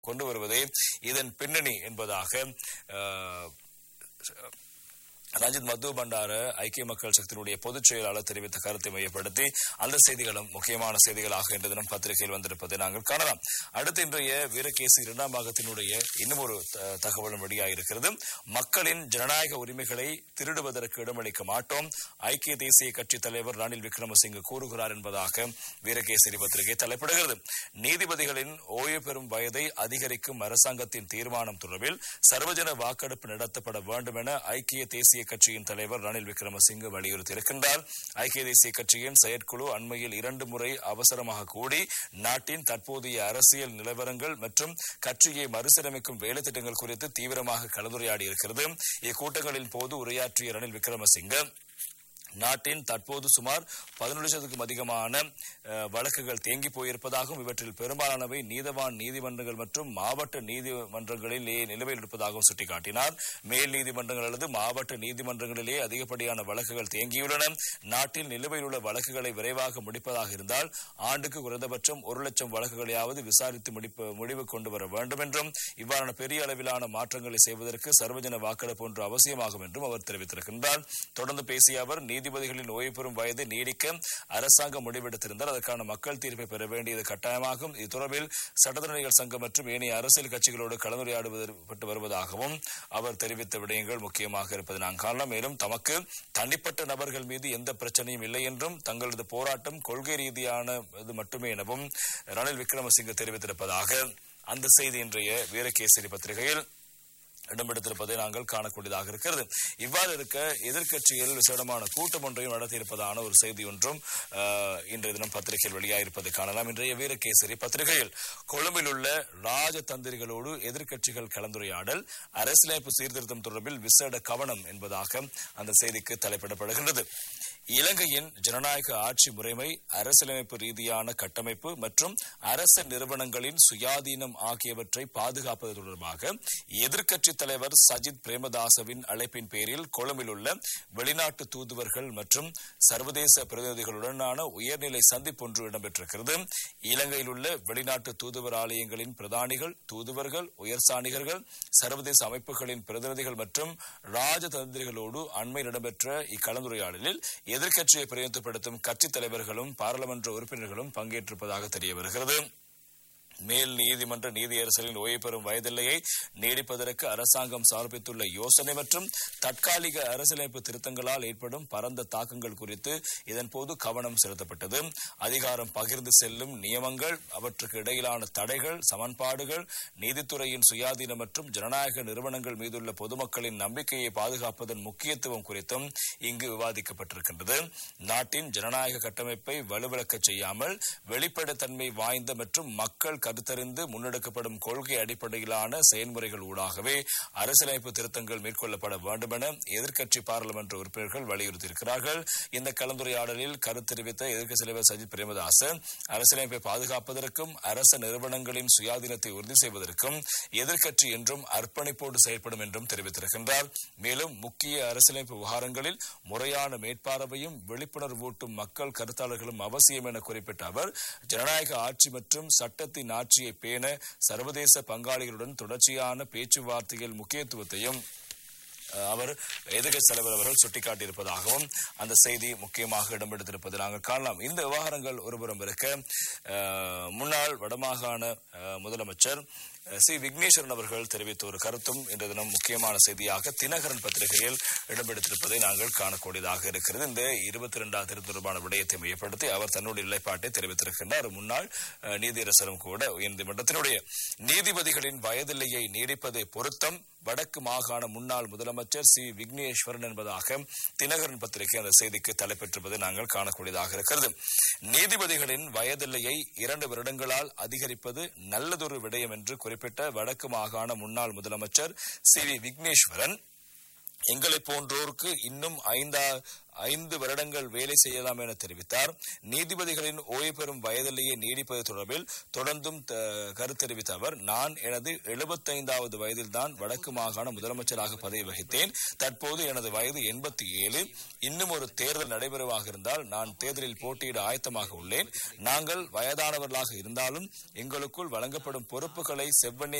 கொண்டு வருவதே இதன் பின்னணி என்பதாக அஹ், ரஞ்சித் மது பண்டார ஐக்கிய மக்கள் சக்தியினுடைய பொதுச் செயலாளர் தெரிவித்த கருத்தை மையப்படுத்தி அந்த செய்திகளும் முக்கியமான செய்திகளாக இன்று தினம் பத்திரிகையில் வந்திருப்பதை நாங்கள் காணலாம் அடுத்து இன்றைய வீரகேசி இரண்டாம் பாகத்தினுடைய இன்னும் ஒரு த- தகவலும் வெளியாகிருக்கிறது மக்களின் ஜனநாயக உரிமைகளை திருடுவதற்கு இடமளிக்க மாட்டோம் ஐக்கிய தேசிய கட்சி தலைவர் ரணில் விக்ரமசிங்கே கூறுகிறார் என்பதாக வீரகேசரி பத்திரிகை தலைப்பிடுகிறது நீதிபதிகளின் ஓய்வு பெறும் வயதை அதிகரிக்கும் அரசாங்கத்தின் தீர்மானம் தொடர்பில் சர்வஜன வாக்கெடுப்பு நடத்தப்பட வேண்டும் என ஐக்கிய தேசிய கட்சியின் தலைவர் ரணில் விக்ரமசிங்கே வலியுறுத்தியிருக்கின்றார் ஐக்கிய தேசிய கட்சியின் செயற்குழு அண்மையில் இரண்டு முறை அவசரமாக கூடி நாட்டின் தற்போதைய அரசியல் நிலவரங்கள் மற்றும் கட்சியை மறுசீரமைக்கும் வேலை திட்டங்கள் குறித்து தீவிரமாக கலந்துரையாடி இருக்கிறது இக்கூட்டங்களின் போது உரையாற்றிய ரணில் விக்ரமசிங்கே நாட்டின் தற்போது சுமார் பதினொரு லட்சத்துக்கும் அதிகமான அஹ், வழக்குகள் தேங்கி போயிருப்பதாகவும் இவற்றில் பெரும்பாலானவை நீதவான் நீதிமன்றங்கள் மற்றும் மாவட்ட நீதிமன்றங்களிலே நிலுவையில் இருப்பதாகவும் சுட்டிக்காட்டினார் மேல் நீதிமன்றங்கள் அல்லது மாவட்ட நீதிமன்றங்களிலே அதிகப்படியான வழக்குகள் தேங்கியுள்ளன நாட்டில் நிலுவையில் உள்ள வழக்குகளை விரைவாக முடிப்பதாக இருந்தால் ஆண்டுக்கு குறைந்தபட்சம் ஒரு லட்சம் வழக்குகளையாவது விசாரித்து முடிப்பு முடிவு கொண்டு வர வேண்டும் என்றும் இவ்வாறான பெரிய அளவிலான மாற்றங்களை செய்வதற்கு சர்வஜன வாக்கெடுப்பு ஒன்று அவசியமாகும் என்றும் அவர் தெரிவித்திருக்கின்றார் தொடர்ந்து பேசிய அவர் நீதிபதிகளின் ஓய்வு பெறும் வயதை நீடிக்க அரசாங்கம் முடிவெடுத்திருந்தால் அதற்கான மக்கள் தீர்ப்பை பெற வேண்டியது கட்டாயமாகும் இது தொடர்பில் சட்டத்தரணிகள் சங்கம் மற்றும் ஏனைய அரசியல் கட்சிகளோடு கலந்துரையாடுபட்டு வருவதாகவும் அவர் தெரிவித்த விடயங்கள் முக்கியமாக இருப்பதை நாம் காணலாம் மேலும் தமக்கு தனிப்பட்ட நபர்கள் மீது எந்த பிரச்சனையும் இல்லை என்றும் தங்களது போராட்டம் கொள்கை ரீதியான இது மட்டுமே எனவும் ரணில் விக்ரமசிங்கே தெரிவித்திருப்பதாக அந்த செய்தி இன்றைய வீரகேசரி பத்திரிகையில் இடம்பெடுத்திருப்பதை நாங்கள் காணக்கூடியதாக இருக்கிறது இவ்வாறு இருக்க எதிர்க்கட்சிகள் விசேடமான கூட்டம் ஒன்றையும் நடத்தியிருப்பதான ஒரு செய்தி ஒன்றும் ஆஹ், இன்றைய தினம் பத்திரிகையில் வெளியாயிருப்பதை காணலாம் இன்றைய வீரகேசரி பத்திரிகையில் கொழும்பில் உள்ள ராஜதந்திரிகளோடு எதிர்க்கட்சிகள் கலந்துரையாடல் அரசியலமைப்பு சீர்திருத்தம் தொடர்பில் விசேட கவனம் என்பதாக அந்த செய்திக்கு தலைப்பிடப்படுகின்றது இலங்கையின் ஜனநாயக ஆட்சி முறைமை அரசியலமைப்பு ரீதியான கட்டமைப்பு மற்றும் அரச நிறுவனங்களின் சுயாதீனம் ஆகியவற்றை பாதுகாப்பது தொடர்பாக எதிர்க்கட்சித் தலைவர் சஜித் பிரேமதாசவின் அழைப்பின் பேரில் கொழும்பில் உள்ள வெளிநாட்டு தூதுவர்கள் மற்றும் சர்வதேச பிரதிநிதிகளுடனான உயர்நிலை சந்திப்பு ஒன்று இடம்பெற்றிருக்கிறது இலங்கையில் உள்ள வெளிநாட்டு தூதுவர் ஆலயங்களின் பிரதானிகள் தூதுவர்கள் உயர்சாணிகர்கள் சர்வதேச அமைப்புகளின் பிரதிநிதிகள் மற்றும் ராஜதந்திரிகளோடு அண்மையில் இடம்பெற்ற இக்கலந்துரையாடலில் எதிர்க்கட்சியை பிரதிநிதித்துவப்படுத்தும் கட்சித் தலைவர்களும் பாராளுமன்ற உறுப்பினர்களும் பங்கேற்றிருப்பதாக தெரிய வருகிறது மேல் நீதிமன்ற நீதியரசரின் ஓய்வு பெறும் வயதில்லையை நீடிப்பதற்கு அரசாங்கம் சமர்ப்பித்துள்ள யோசனை மற்றும் தற்காலிக அரசியலமைப்பு திருத்தங்களால் ஏற்படும் பரந்த தாக்கங்கள் குறித்து இதன்போது கவனம் செலுத்தப்பட்டது அதிகாரம் பகிர்ந்து செல்லும் நியமங்கள் அவற்றுக்கு இடையிலான தடைகள் சமன்பாடுகள் நீதித்துறையின் சுயாதீனம் மற்றும் ஜனநாயக நிறுவனங்கள் மீதுள்ள பொதுமக்களின் நம்பிக்கையை பாதுகாப்பதன் முக்கியத்துவம் குறித்தும் இங்கு விவாதிக்கப்பட்டிருக்கின்றது நாட்டின் ஜனநாயக கட்டமைப்பை வலுவிழக்கச் செய்யாமல் வெளிப்படைத்தன்மை வாய்ந்த மற்றும் மக்கள் கருத்தறிந்து முன்னெடுக்கப்படும் கொள்கை அடிப்படையிலான செயல்முறைகள் ஊடாகவே அரசியலமைப்பு திருத்தங்கள் மேற்கொள்ளப்பட வேண்டும் என எதிர்க்கட்சி பாராளுமன்ற உறுப்பினர்கள் வலியுறுத்தியிருக்கிறார்கள் இந்த கலந்துரையாடலில் கருத்து தெரிவித்த எதிர்க்கட்சி தலைவர் சஜித் பிரேமதாஸ் அரசியலமைப்பை பாதுகாப்பதற்கும் அரச நிறுவனங்களின் சுயாதீனத்தை உறுதி செய்வதற்கும் எதிர்க்கட்சி என்றும் அர்ப்பணிப்போடு செயல்படும் என்றும் தெரிவித்திருக்கின்றார் மேலும் முக்கிய அரசியலமைப்பு விவகாரங்களில் முறையான மேற்பார்வையும் விழிப்புணர்வூட்டும் மக்கள் கருத்தாளர்களும் அவசியம் என குறிப்பிட்ட அவர் ஜனநாயக ஆட்சி மற்றும் சட்டத்தின் ஆட்சியை பேண சர்வதேச பங்காளிகளுடன் தொடர்ச்சியான பேச்சுவார்த்தைகள் முக்கியத்துவத்தையும் அஹ், அவர் எதிர்க்கட்சி தலைவர் அவர்கள் சுட்டிக்காட்டியிருப்பதாகவும் அந்த செய்தி முக்கியமாக இடம்பெடுத்திருப்பதை நாங்கள் காணலாம் இந்த விவகாரங்கள் ஒருபுறம் இருக்க அஹ், முன்னாள் வடமாகாண அஹ், முதலமைச்சர் அஹ், சி விக்னேஸ்வரன் அவர்கள் தெரிவித்த ஒரு கருத்தும் இன்று தினம் முக்கியமான செய்தியாக தினகரன் பத்திரிகையில் இடம்பெடுத்திருப்பதை நாங்கள் காணக்கூடியதாக இருக்கிறது இந்த இருபத்தி இரண்டாம் திருத்த தொடர்பான விடயத்தை மையப்படுத்தி அவர் தன்னுடைய நிலைப்பாட்டை தெரிவித்திருக்கின்றார் முன்னாள் அஹ், நீதியரசரும் கூட உயர்நீதிமன்றத்தினுடைய நீதிபதிகளின் வயதில்லையை நீடிப்பதை பொருத்தம் வடக்கு மாகாண முன்னாள் முதலமைச்சர் சி விக்னேஸ்வரன் என்பதாக தினகரன் பத்திரிகை அந்த செய்திக்கு தலைப்பெற்றிருப்பதை நாங்கள் காணக்கூடியதாக இருக்கிறது நீதிபதிகளின் வயதில்லையை இரண்டு வருடங்களால் அதிகரிப்பது நல்லதொரு விடயம் என்று குறிப்பிட்ட வடக்கு மாகாண முன்னாள் முதலமைச்சர் சி வி விக்னேஸ்வரன் எங்களை போன்றோருக்கு இன்னும் ஐந்தா ஐந்து வருடங்கள் வேலை செய்யலாம் என தெரிவித்தார் நீதிபதிகளின் ஓய்வு பெறும் வயதிலேயே நீடிப்பது தொடர்பில் தொடர்ந்தும் த- கருத்து தெரிவித்த அவர் நான் எனது எழுபத்தைந்தாவது வயதில்தான் வடக்கு மாகாண முதலமைச்சராக பதவி வகித்தேன் தற்போது எனது வயது எண்பத்தி ஏழு இன்னும் ஒரு தேர்தல் நடைபெறுவாக இருந்தால் நான் தேர்தலில் போட்டியிட ஆயத்தமாக உள்ளேன் நாங்கள் வயதானவர்களாக இருந்தாலும் எங்களுக்குள் வழங்கப்படும் பொறுப்புகளை செவ்வனே